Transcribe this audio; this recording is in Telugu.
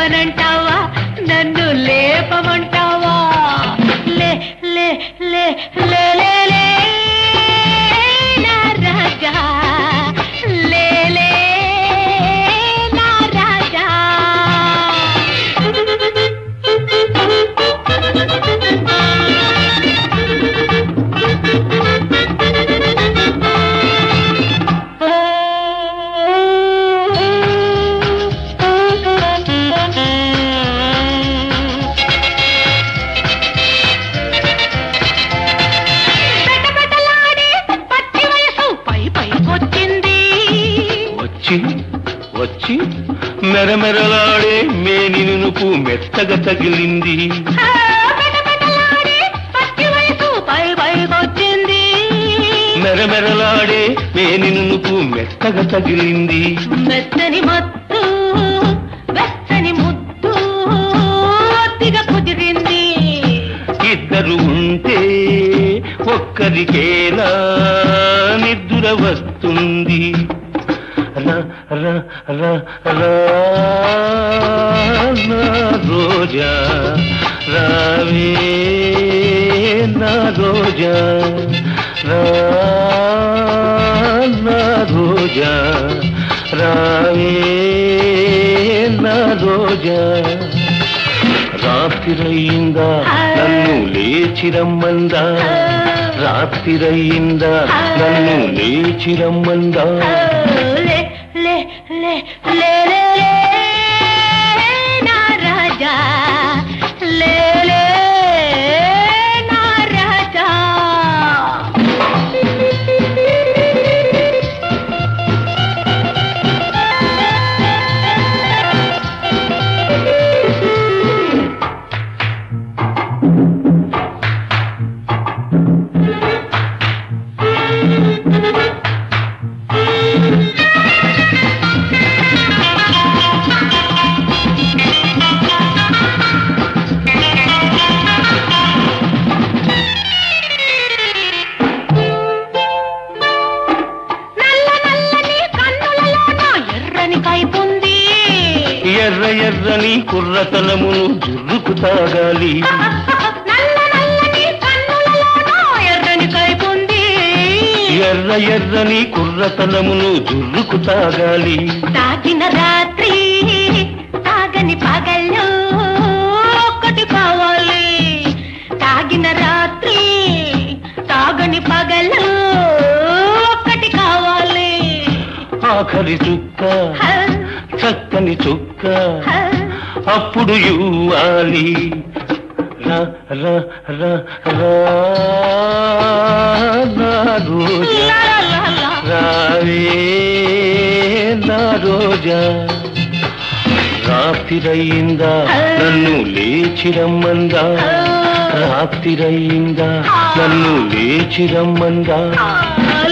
లేవనంటావా నన్ను లేపమంటావా లే లే లే లే లే లే నా రాజా లే లే నా రాజా పెటపెటలాడే పచ్చి వయసు పై పైకొచ్చింది వచ్చి వచ్చి మెరమెరలాడే మేని నునుపు మెత్తగా తగిలింది ఆ, పెటపెటలాడే పచ్చి వయసు పై పైకొచ్చింది మెరమెరలాడే మేని నునుపు మెత్తగా తగిలింది మెత్తని మత్తు వెచ్చని ముద్దు ఒత్తిగా కుదిరింది ఇద్దరు ఉంటే ఒక్కరికేలా నిద్ర వస్తుంది రా రా రా రా నా రోజా రావే నా రోజా రా నా రోజా రావే నా రోజా రాత్రిరయ్యిందా నన్ను లేచిరమ్మందా రాత్రిరయ్యిందా నన్ను లేచిరమ్మందా లే లే లే లే లే లే నా రాజా లే లే నా రాజా నల్ల నల్లని కన్నులలో నా ఎర్రని కైపుంది ఎర్ర ఎర్రని కుర్రతనమును జుర్రుకు తాగాలి నల్ల నల్లని కన్నులలో నా ఎర్రని కైపుంది ఎర్ర ఎర్రని కుర్రతనమును జుర్రుకు తాగాలి తాగిన రాత్రి తాగని పగళ్ళు ఒక్కటి కావాలి తాగిన రాత్రి తాగని పగళ్ళు ఒక్కటి కావాలి ఆఖరి చుక్క హ, చక్కని చుక్క హ, అప్పుడు ఇవ్వాలి రా రా రా రా నా రోజా లా, లా, లా. రావే నా రోజా రాత్రిరయ్యిందా నన్ను లేచిరమ్మందా రాత్రిరయ్యిందా నన్ను లేచిరమ్మందా ఆ,